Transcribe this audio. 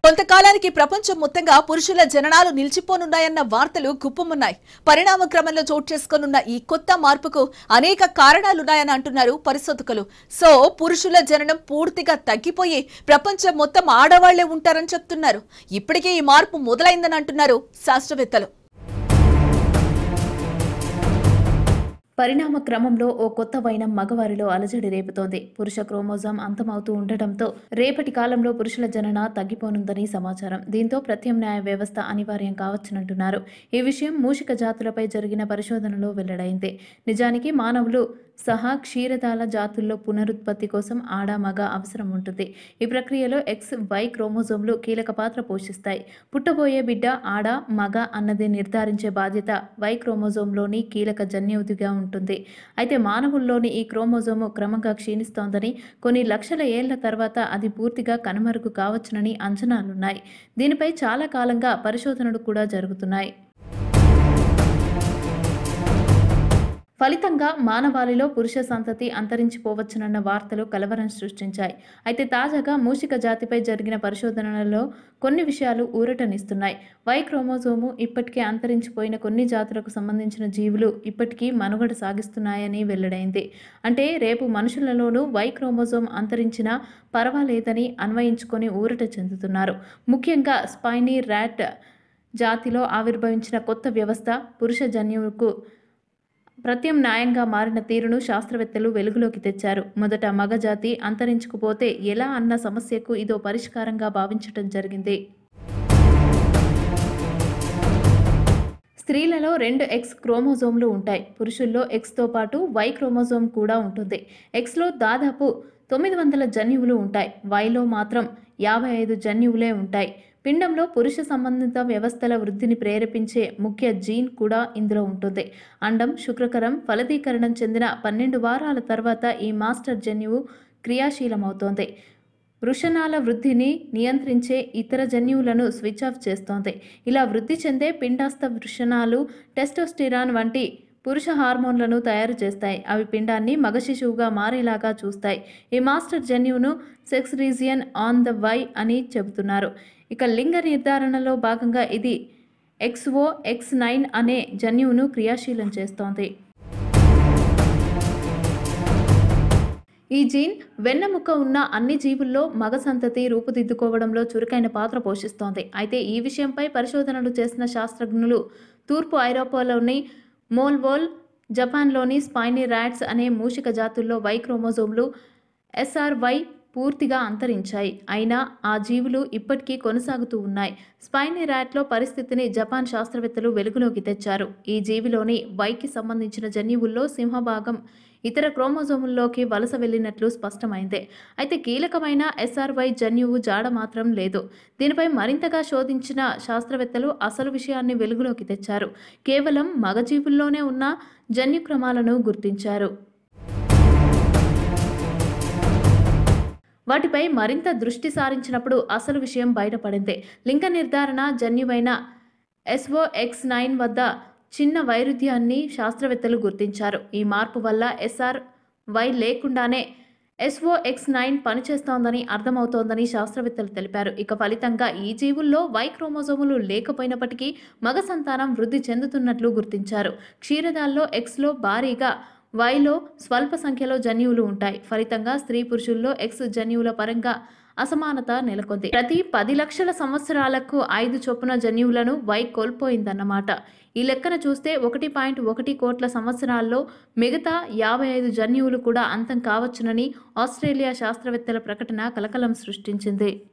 కొంతకాలానికి ప్రపంచం మొత్తంగా పురుషుల జననాలు నిలిచిపోనున్నాయన్న వార్తలు గుప్పమున్నాయి పరిణామ క్రమంలో చోటు చేసుకోనున్న ఈ కొత్త మార్పుకు అనేక కారణాలున్నాయని అంటున్నారు పరిశోధకులు సో పురుషుల జననం పూర్తిగా తగ్గిపోయి ప్రపంచం మొత్తం ఆడవాళ్లే ఉంటారని చెప్తున్నారు ఇప్పటికే ఈ మార్పు మొదలైందని అంటున్నారు శాస్త్రవేత్తలు పరిణామ క్రమంలో ఓ కొత్త వైనం మగవారిలో అలజడి రేపుతోంది పురుష క్రోమోజోమ్ అంతమవుతూ ఉండటంతో రేపటి కాలంలో పురుషుల జనన తగ్గిపోనుందని సమాచారం దీంతో ప్రత్యామ్నాయ వ్యవస్థ అనివార్యం కావచ్చునంటున్నారు ఈ విషయం మూషిక జాతులపై జరిగిన పరిశోధనలో వెల్లడైంది నిజానికి మానవులు సహా క్షీరదాల జాతుల్లో పునరుత్పత్తి కోసం ఆడ మగ అవసరం ఉంటుంది ఈ ప్రక్రియలో ఎక్స్ వై క్రోమోజోమ్లు కీలక పాత్ర పోషిస్తాయి పుట్టబోయే బిడ్డ ఆడ మగ అన్నది నిర్ధారించే బాధ్యత వై క్రోమోజోమ్లోని కీలక జన్యువుదిగా ఉంటుంది అయితే మానవుల్లోని ఈ క్రోమోజోము క్రమంగా క్షీణిస్తోందని కొన్ని లక్షల ఏళ్ల తర్వాత అది పూర్తిగా కనుమరుగు కావచ్చునని అంచనాలున్నాయి దీనిపై చాలా కాలంగా పరిశోధనలు కూడా జరుగుతున్నాయి ఫలితంగా మానవాళిలో పురుష సంతతి అంతరించిపోవచ్చునన్న వార్తలు కలవరం సృష్టించాయి అయితే తాజాగా మూషిక జాతిపై జరిగిన పరిశోధనలలో కొన్ని విషయాలు ఊరటనిస్తున్నాయి వై క్రోమోజోము ఇప్పటికే అంతరించిపోయిన కొన్ని జాతులకు సంబంధించిన జీవులు ఇప్పటికీ మనుగడ సాగిస్తున్నాయని వెల్లడైంది అంటే రేపు మనుషులలోనూ వై క్రోమోజోమ్ అంతరించినా పర్వాలేదని అన్వయించుకొని ఊరట చెందుతున్నారు ముఖ్యంగా స్పైనీ ర్యాట్ జాతిలో ఆవిర్భవించిన కొత్త వ్యవస్థ పురుష జన్యువుకు ప్రత్యామ్నాయంగా మారిన తీరును శాస్త్రవేత్తలు వెలుగులోకి తెచ్చారు మొదట మగజాతి అంతరించుకుపోతే ఎలా అన్న సమస్యకు ఇదో పరిష్కారంగా భావించటం జరిగింది స్త్రీలలో రెండు ఎక్స్ క్రోమోజోమ్లు ఉంటాయి పురుషుల్లో ఎక్స్తో పాటు వై క్రోమోజోమ్ కూడా ఉంటుంది ఎక్స్లో దాదాపు తొమ్మిది వందల జన్యువులు ఉంటాయి వైలో మాత్రం యాభై ఐదు జన్యువులే ఉంటాయి పిండంలో పురుష సంబంధిత వ్యవస్థల వృద్ధిని ప్రేరేపించే ముఖ్య జీన్ కూడా ఇందులో ఉంటుంది అండం శుక్రకరం ఫలదీకరణం చెందిన పన్నెండు వారాల తర్వాత ఈ మాస్టర్ జన్యువు క్రియాశీలమవుతోంది వృషణాల వృద్ధిని నియంత్రించే ఇతర జన్యువులను స్విచ్ ఆఫ్ చేస్తోంది ఇలా వృద్ధి చెందే పిండాస్త వృషణాలు టెస్టోస్టిరాన్ వంటి పురుష హార్మోన్లను తయారు చేస్తాయి అవి పిండాన్ని మగ శిశువుగా మారేలాగా చూస్తాయి ఈ మాస్టర్ జన్యువును sex region on the Y అని చెబుతున్నారు ఇక లింగ నిర్ధారణలో భాగంగా ఇది ఎక్స్ఓ ఎక్స్ నైన్ అనే జన్యువును క్రియాశీలం చేస్తోంది ఈ జీన్ వెన్నెముక ఉన్న అన్ని జీవుల్లో మగ సంతతి రూపుదిద్దుకోవడంలో చురుకైన పాత్ర పోషిస్తోంది అయితే ఈ విషయంపై పరిశోధనలు చేసిన శాస్త్రజ్ఞులు తూర్పు ఐరోపాలోని మోల్వోల్ జపాన్లోని స్పైనీ ర్యాట్స్ అనే మూషిక జాతుల్లో వై క్రోమోజోమ్లు ఎస్ఆర్వై పూర్తిగా అంతరించాయి అయినా ఆ జీవులు ఇప్పటికీ కొనసాగుతూ ఉన్నాయి స్పైనీ ర్యాట్లో పరిస్థితిని జపాన్ శాస్త్రవేత్తలు వెలుగులోకి తెచ్చారు ఈ జీవిలోని వైకి సంబంధించిన జన్యువుల్లో సింహభాగం ఇతర క్రోమోజోముల్లోకి వలస వెళ్ళినట్లు స్పష్టమైంది అయితే కీలకమైన ఎస్ఆర్వై జన్యువు జాడ మాత్రం లేదు దీనిపై మరింతగా శోధించిన శాస్త్రవేత్తలు అసలు విషయాన్ని వెలుగులోకి తెచ్చారు కేవలం మగజీవుల్లోనే ఉన్న జన్యుక్రమాలను గుర్తించారు వాటిపై మరింత దృష్టి సారించినప్పుడు అసలు విషయం బయటపడింది లింగ నిర్ధారణ జన్యువైన ఎస్ఓ ఎక్స్ నైన్ వద్ద చిన్న వైరుధ్యాన్ని శాస్త్రవేత్తలు గుర్తించారు ఈ మార్పు వల్ల ఎస్ఆర్ వై లేకుండానే ఎస్ఓ ఎక్స్ నైన్ పనిచేస్తోందని అర్థమవుతోందని శాస్త్రవేత్తలు తెలిపారు ఇక ఫలితంగా ఈ జీవుల్లో వై క్రోమోజోములు లేకపోయినప్పటికీ మగ సంతానం వృద్ధి చెందుతున్నట్లు గుర్తించారు క్షీరదాల్లో ఎక్స్లో భారీగా వైలో స్వల్ప సంఖ్యలో జన్యువులు ఉంటాయి ఫలితంగా స్త్రీ పురుషుల్లో ఎక్స్ జన్యువుల పరంగా అసమానత నెలకొంది ప్రతి పది లక్షల సంవత్సరాలకు ఐదు చొప్పున జన్యువులను వై కోల్పోయిందన్నమాట ఈ లెక్కన చూస్తే ఒకటి పాయింట్ ఒకటి కోట్ల సంవత్సరాల్లో మిగతా యాభై ఐదు జన్యువులు కూడా అంతం కావచ్చునని ఆస్ట్రేలియా శాస్త్రవేత్తల ప్రకటన కలకలం సృష్టించింది